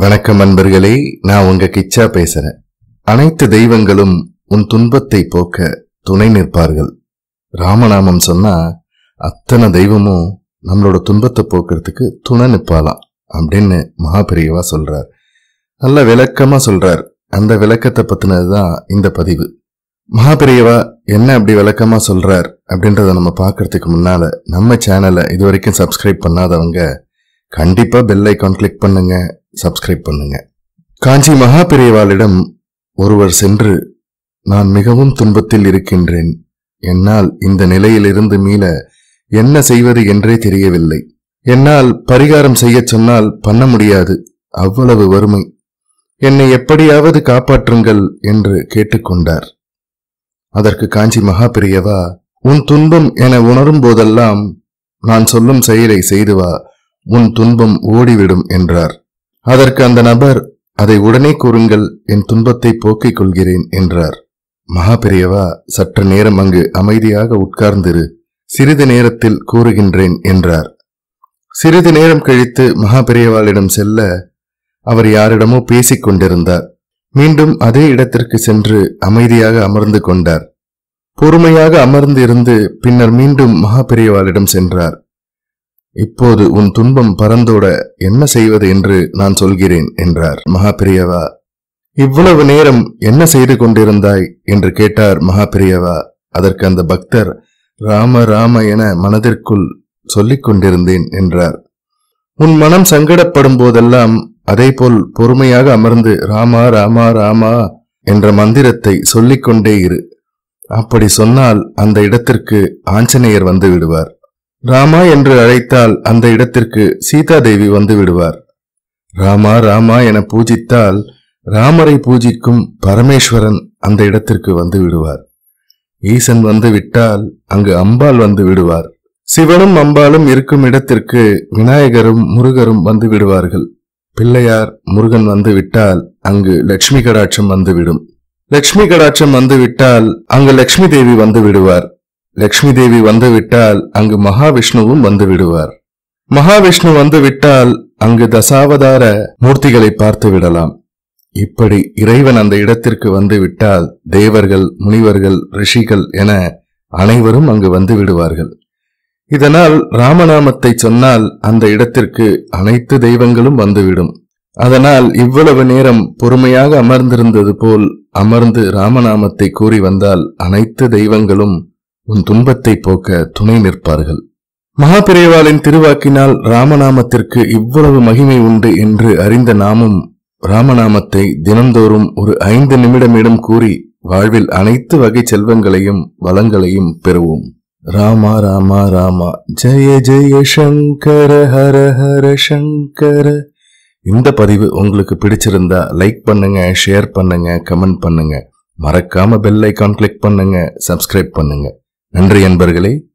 வணக்கம் அன்பர்களே நான் உங்க கிச்சா பேசுறேன் அனைத்து தெய்வங்களும் உன் துன்பத்தை போக்க துணை நிற்பார்கள் ராமநாமம் சொன்னா அத்தனை தெய்வமும் நம்மளோட துன்பத்தை போக்குறதுக்கு துணை நிற்பாலாம் அப்படின்னு மகாபெரியவா சொல்றார் நல்ல விளக்கமா சொல்றார் அந்த விளக்கத்தை பத்தினதுதான் இந்த பதிவு மகாபெரியவா என்ன அப்படி விளக்கமா சொல்றார் அப்படின்றத நம்ம பார்க்கறதுக்கு முன்னால நம்ம சேனலை இது வரைக்கும் சப்ஸ்கிரைப் பண்ணாதவங்க கண்டிப்பா பெல் ஐக்கான் கிளிக் பண்ணுங்க சப்ஸ்கிரைப் பண்ணுங்க காஞ்சி மகாபெரியவாளிடம் ஒருவர் சென்று நான் மிகவும் துன்பத்தில் இருக்கின்றேன் என்னால் இந்த நிலையிலிருந்து மீள என்ன செய்வது என்றே தெரியவில்லை என்னால் பரிகாரம் செய்யச் சொன்னால் பண்ண முடியாது அவ்வளவு வறுமை என்னை எப்படியாவது காப்பாற்றுங்கள் என்று கேட்டுக்கொண்டார் அதற்கு காஞ்சி மகாபெரியவா உன் துன்பம் என உணரும் போதெல்லாம் நான் சொல்லும் செயலை செய்து வா உன் துன்பம் ஓடிவிடும் என்றார் அதற்கு அந்த நபர் அதை உடனே கூறுங்கள் என் துன்பத்தை போக்கிக் கொள்கிறேன் என்றார் மகாபெரியவா சற்று நேரம் அங்கு அமைதியாக உட்கார்ந்திரு சிறிது நேரத்தில் கூறுகின்றேன் என்றார் சிறிது நேரம் கழித்து மகாபெரியவாளிடம் செல்ல அவர் யாரிடமோ பேசிக் கொண்டிருந்தார் மீண்டும் அதே இடத்திற்கு சென்று அமைதியாக அமர்ந்து கொண்டார் பொறுமையாக அமர்ந்து இருந்து பின்னர் மீண்டும் மகாபெரியவாளிடம் சென்றார் இப்போது உன் துன்பம் பறந்தோட என்ன செய்வது என்று நான் சொல்கிறேன் என்றார் மகாபெரியவா இவ்வளவு நேரம் என்ன செய்து கொண்டிருந்தாய் என்று கேட்டார் மகாபெரியவா அதற்கு அந்த பக்தர் ராம ராம என மனதிற்குள் சொல்லிக் கொண்டிருந்தேன் என்றார் உன் மனம் சங்கடப்படும் போதெல்லாம் அதேபோல் பொறுமையாக அமர்ந்து ராமா ராமா ராமா என்ற மந்திரத்தை சொல்லிக்கொண்டே இரு அப்படி சொன்னால் அந்த இடத்திற்கு ஆஞ்சநேயர் வந்து விடுவார் ராமா என்று அழைத்தால் அந்த இடத்திற்கு சீதாதேவி வந்து விடுவார் ராமா ராமா என பூஜித்தால் ராமரை பூஜிக்கும் பரமேஸ்வரன் அந்த இடத்திற்கு வந்து விடுவார் ஈசன் வந்து விட்டால் அங்கு அம்பாள் வந்து விடுவார் சிவனும் அம்பாளும் இருக்கும் இடத்திற்கு விநாயகரும் முருகரும் வந்து விடுவார்கள் பிள்ளையார் முருகன் வந்து விட்டால் அங்கு லட்சுமி கடாட்சம் வந்துவிடும் லட்சுமி கடாட்சம் வந்து விட்டால் அங்கு லட்சுமி தேவி வந்து விடுவார் லட்சுமி தேவி வந்து விட்டால் அங்கு மகாவிஷ்ணுவும் வந்து விடுவார் மகாவிஷ்ணு வந்து விட்டால் அங்கு தசாவதார மூர்த்திகளை பார்த்து விடலாம் இப்படி இறைவன் அந்த இடத்திற்கு வந்து விட்டால் தேவர்கள் முனிவர்கள் ரிஷிகள் என அனைவரும் அங்கு வந்து விடுவார்கள் இதனால் ராமநாமத்தை சொன்னால் அந்த இடத்திற்கு அனைத்து தெய்வங்களும் வந்துவிடும் அதனால் இவ்வளவு நேரம் பொறுமையாக அமர்ந்திருந்தது போல் அமர்ந்து ராமநாமத்தை கூறி வந்தால் அனைத்து தெய்வங்களும் உன் துன்பத்தை போக்க துணை நிற்பார்கள் மகாபிரேவாளின் திருவாக்கினால் ராமநாமத்திற்கு இவ்வளவு மகிமை உண்டு என்று அறிந்த நாமும் ராமநாமத்தை தினந்தோறும் ஒரு ஐந்து நிமிடமிடம் கூறி வாழ்வில் அனைத்து வகை செல்வங்களையும் வளங்களையும் பெறுவோம் ராமா ராமா ராமா ஜெய ஜெய சங்கர ஹர ஹர சங்கர இந்த பதிவு உங்களுக்கு பிடிச்சிருந்தா லைக் பண்ணுங்க ஷேர் பண்ணுங்க கமெண்ட் பண்ணுங்க மறக்காம பெல் ஐக்கான் கிளிக் பண்ணுங்க சப்ஸ்கிரைப் பண்ணுங்க நன்றி அன்பர்களே